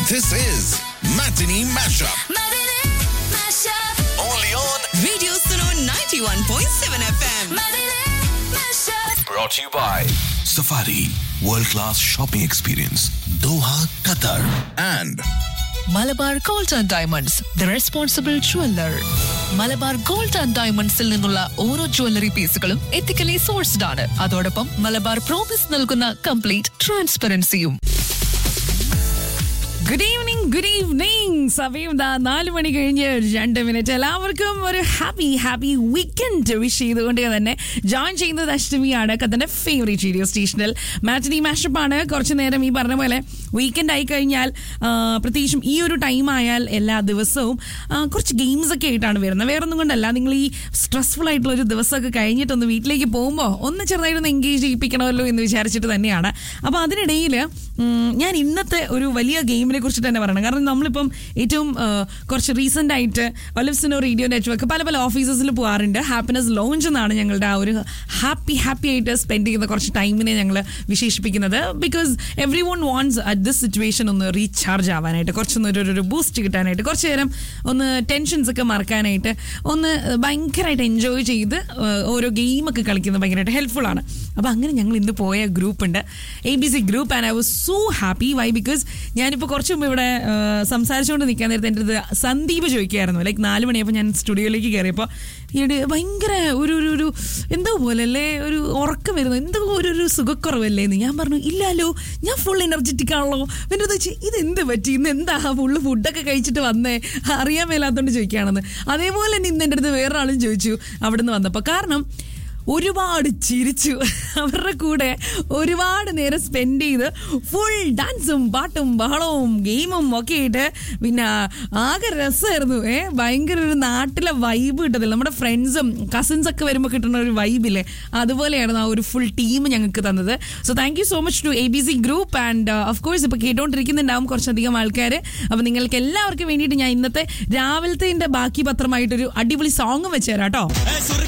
This is Matinee Mashup. Matinee Mashup. Only on. Radio Suno 91.7 FM. Matinee Mashup. Brought to you by Safari World Class Shopping Experience, Doha, Qatar. And Malabar gold and diamonds the responsible jeweller Malabar gold and ഡയമണ്ട്സിൽ നിന്നുള്ള ഓരോ jewellery പീസുകളും ethically sourced ആണ് അതോടൊപ്പം Malabar promise നൽകുന്ന complete ട്രാൻസ്പെറൻസിയും good evening good evening സമയം ദാ നാല് മണി കഴിഞ്ഞ് രണ്ട് മിനിറ്റ് എല്ലാവർക്കും ഒരു ഹാപ്പി ഹാപ്പി വീക്കെൻഡ് വിഷ് ചെയ്തുകൊണ്ട് തന്നെ ജോയിൻ ചെയ്യുന്നത് അഷ്ടമിയാണ് കത്തന്റെ ഫേവറേറ്റ് റേഡിയോ സ്റ്റേഷനിൽ മാറ്റിനി മാഷപ്പ് ആണ് കുറച്ച് നേരം ഈ പറഞ്ഞ പോലെ വീക്കെൻഡ് ആയി കഴിഞ്ഞാൽ ആ, പ്രത്യേകിച്ചും ഈ ഒരു ടൈം ആയാൽ എല്ലാ ദിവസവും ആ, കുറച്ച് ഗെയിംസ് ഒക്കെ ആയിട്ടാണ് വരുന്നത് വേറെ ഒന്നും കൊണ്ടല്ല നിങ്ങൾ ഈ സ്ട്രെസ്ഫുൾ ആയിട്ടുള്ള ഒരു ദിവസമൊക്കെ കഴിഞ്ഞിട്ടൊന്ന് വീട്ടിലേക്ക് പോകുമ്പോൾ ഒന്ന് ചെറുതായിട്ടൊന്ന് എൻഗേജ് ചെയ്യിപ്പിക്കണമല്ലോ എന്ന് വിചാരിച്ചിട്ട് തന്നെയാണ് അപ്പോൾ അതിനിടയിൽ ഞാൻ ഇന്നത്തെ ഒരു വലിയ ഗെയിമിനെ കുറിച്ചിട്ട് തന്നെ പറയണം കാരണം നമ്മളിപ്പം ഏറ്റവും ആ, കുറച്ച് റീസെന്റ് ആയിട്ട് ഒലിവ്സിനോ റേഡിയോ നെറ്റ്വർക്ക് പല പല ഓഫീസസിൽ പോകാറുണ്ട് ഹാപ്പിനെസ് ലോഞ്ച് എന്നാണ് ഞങ്ങളുടെ ആ ഒരു ഹാപ്പി ഹാപ്പി ആയിട്ട് സ്പെൻഡ് ചെയ്യുന്ന കുറച്ച് ടൈമിനെ ഞങ്ങൾ വിശേഷിപ്പിക്കുന്നത് because every one wants at this situation ഒന്ന് റീചാർജ് ആവാനായിട്ട് കുറച്ചൊന്ന് ഒരു ഒരു ബൂസ്റ്റ് കിട്ടാനായിട്ട് കുറച്ച് നേരം ഒന്ന് ടെൻഷൻസ് ഒക്കെ മറക്കാനായിട്ട് ഒന്ന് ഭയങ്കരമായിട്ട് എൻജോയ് ചെയ്ത് ആ, ഓരോ ഗെയിമൊക്കെ കളിക്കുന്നത് ഭയങ്കരമായിട്ട് ഹെൽപ്ഫുൾ ആണ് അപ്പോൾ അങ്ങനെ ഞങ്ങൾ ഇന്ന് പോയ ഗ്രൂപ്പ് ഉണ്ട് A B C group and I was so happy why because ഞാനിപ്പോൾ കുറച്ച് മുമ്പ് ഇവിടെ ആ, സംസാരിച്ചുകൊണ്ട് നിൽക്കാൻ നേരത്തെ എൻ്റെ അടുത്ത് സന്ദീപ് ചോദിക്കുകയായിരുന്നു ലൈക്ക് നാല് മണിയപ്പോൾ ഞാൻ സ്റ്റുഡിയോയിലേക്ക് കയറിയപ്പോൾ ഈയിടെ ഭയങ്കര ഒരു ഒരു ഒരു എന്തോ പോലെ അല്ലേ ഒരു ഉറക്കം വരുന്നു എന്തോ ഒരു ഒരു സുഖക്കുറവല്ലേ എന്ന് ഞാൻ പറഞ്ഞു ഇല്ലല്ലോ ഞാൻ ഫുൾ എനർജറ്റിക് ആണല്ലോ എൻ്റെ അടുത്ത് വെച്ച് ഇത് എന്ത് പറ്റി ഇന്ന് എന്താ ഫുള്ള് ഫുഡൊക്കെ കഴിച്ചിട്ട് വന്നേ അറിയാൻ മേലാത്തോണ്ട് ചോദിക്കുകയാണെന്ന് അതേപോലെ തന്നെ ഇന്ന് എൻ്റെ അടുത്ത് വേറൊരാളും ചോദിച്ചു അവിടെ നിന്ന് വന്നപ്പോൾ കാരണം ഒരുപാട് ചിരിച്ചു അവരുടെ കൂടെ ഒരുപാട് നേരം സ്പെൻഡ് ചെയ്ത് ഫുൾ ഡാൻസും പാട്ടും ബഹളവും ഗെയിമും ഒക്കെ ആയിട്ട് പിന്നെ ആകെ രസമായിരുന്നു ഏ ഭയങ്കര ഒരു നാട്ടിലെ വൈബ് കിട്ടത്തില്ല നമ്മുടെ ഫ്രണ്ട്സും കസിൻസ് ഒക്കെ വരുമ്പോൾ കിട്ടുന്ന ഒരു വൈബില്ലേ അതുപോലെയായിരുന്നു ആ ഒരു ഫുൾ ടീം ഞങ്ങൾക്ക് തന്നത് so thank you so much to A B C group and of course ഇപ്പോൾ കേട്ടോണ്ടിരിക്കുന്നുണ്ടാവും കുറച്ചധികം ആൾക്കാർ അപ്പോൾ നിങ്ങൾക്ക് എല്ലാവർക്കും വേണ്ടിയിട്ട് ഞാൻ ഇന്നത്തെ രാവിലത്തെ ബാക്കി പത്രമായിട്ടൊരു അടിപൊളി സോങ്ങും വെച്ചുതരാം കേട്ടോ